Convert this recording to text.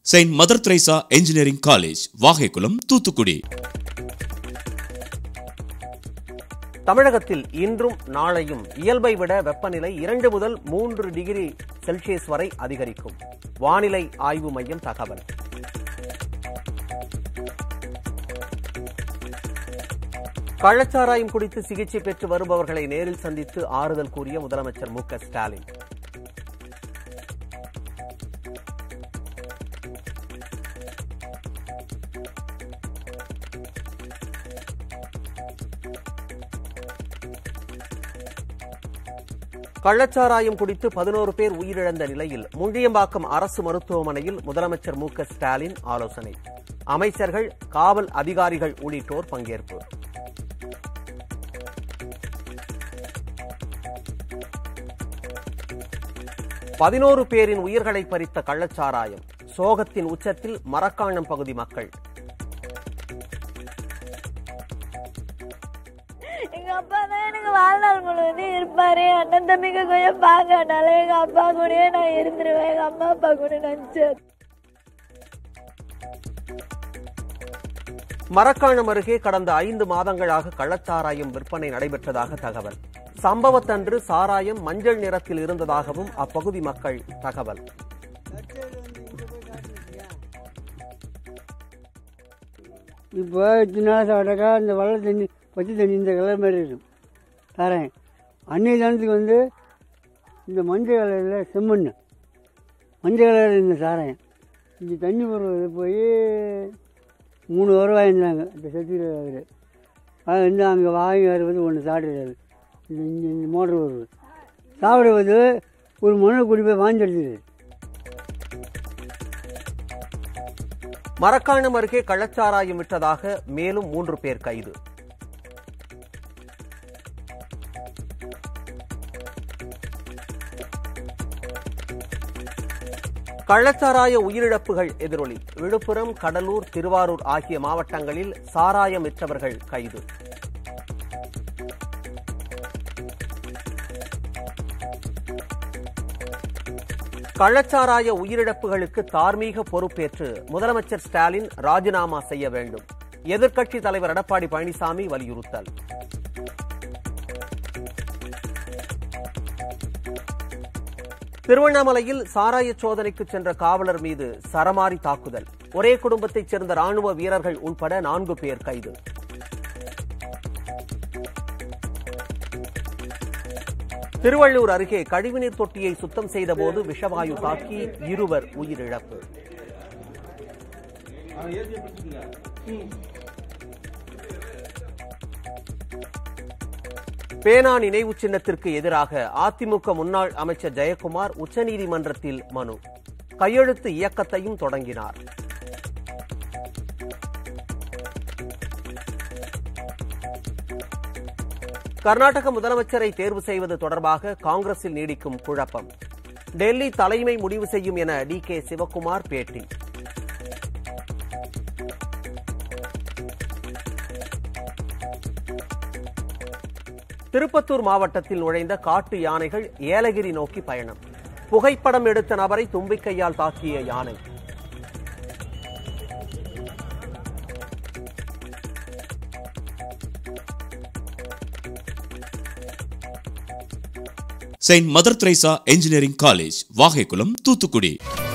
Saint Mother Teresa engineering college Vagaikulam Thoothukudi தமிழகத்தில் இன்றும் நாளையும் இயல்பை விட வெப்பநிலை இரண்டு முதல் மூன்று டிகிரி செல்சியஸ் வரை அதிகரிக்கும் வானிலை ஆய்வு மையம் தகவல் கள்ளச்சாராயம் குடித்து சிகிச்சை பெற்று வருபவர்களை நேரில் சந்தித்து ஆறுதல் கூறிய முதலமைச்சர் மு க ஸ்டாலின் கள்ளச்சாராயம் குடித்து பதினோரு பேர் உயிரிழந்த நிலையில் முண்டியம்பாக்கம் அரசு மருத்துவமனையில் முதலமைச்சர் மு க ஸ்டாலின் ஆலோசனை அமைச்சர்கள் காவல் அதிகாரிகள் உள்ளிட்டோர் பங்கேற்பு பதினோரு பேரின் உயிர்களை பறித்த கள்ளச்சாராயம் சோகத்தின் உச்சத்தில் மரக்காணம் பகுதி மக்கள் எங்க அப்பா தான் எனக்கு வாழ்நாள் முழுவதும் இருப்பாரு அண்ணன் தம்பிக்கு கொஞ்சம் பார்க்கனால எங்க அப்பா கூடயே நான் இருந்துருவேன் எங்க அம்மா அப்பா கூட நினைச்சேன் மரக்காணம் அருகே கடந்த ஐந்து மாதங்களாக கள்ளச்சாராயம் விற்பனை நடைபெற்றதாக தகவல் சம்பவத்தன்று சாராயம் மஞ்சள் நிறத்தில் இருந்ததாகவும் அப்பகுதி மக்கள் தகவல் இப்போ இத்தனை நாள் சாப்பிட்டாக்கா இந்த வெள்ளை தண்ணி பச்சை தண்ணி இந்த கலர் மாதிரி இருக்கும் தரேன் அன்னைய தினத்துக்கு வந்து இந்த மஞ்சள் கலரில் செம்மண் மஞ்சள் கலர் இந்த சாராயம் இந்த தண்ணி போடுறது போய் மூணு வாரம் வாங்கியிருந்தாங்க இந்த சத்தியில் அவர் அது வந்து அங்கே வாங்கி வருவது ஒன்று சாப்பிடுறாரு இந்த இந்த- இந்த மோட்டர் வருவது சாப்பிடுவது ஒரு மணல் குடி போய் வாங்கி எடுத்துது மரக்காணம் அருகே கள்ளச்சாராயம் விற்றதாக மேலும் மூன்று பேர் கைது கள்ளச்சாராய உயிரிழப்புகள் எதிரொலி விழுப்புரம் கடலூர் திருவாரூர் ஆகிய மாவட்டங்களில் சாராயம் விற்றவர்கள் கைது கள்ளச்சாராய உயிரிழப்புகளுக்கு தார்மீக பொறுப்பேற்று முதலமைச்சர் ஸ்டாலின் ராஜினாமா செய்ய வேண்டும் எதிர்க்கட்சி தலைவர் எடப்பாடி பழனிசாமி வலியுறுத்தல் திருவண்ணாமலையில் சாராய சோதனைக்கு சென்ற காவலர் மீது சரமாரி தாக்குதல் ஒரே குடும்பத்தைச் சேர்ந்த ராணுவ வீரர்கள் உள்பட நான்கு பேர் கைது திருவள்ளூர் அருகே கழிவுநீர் தொட்டியை சுத்தம் செய்தபோது விஷவாயு தாக்கி இருவர் உயிரிழப்பு பேனா நினைவு சின்னத்திற்கு எதிராக அதிமுக முன்னாள் அமைச்சர் ஜெயக்குமார் உச்சநீதிமன்றத்தில் மனு கையெழுத்து இயக்கத்தையும் தொடங்கினார் கர்நாடக முதலமைச்சரை தேர்வு செய்வது தொடர்பாக காங்கிரஸில் நீடிக்கும் குழப்பம் டெல்லி தலைமை முடிவு செய்யும் என டி கே சிவக்குமார் பேட்டி திருப்பத்தூர் மாவட்டத்தில் நுழைந்த காட்டு யானைகள் ஏலகிரி நோக்கி பயணம் புகைப்படம் எடுத்த நபரை தும்பிக்கையால் தாக்கிய யானை Saint Mother Teresa engineering college Vagaikulam Thoothukudi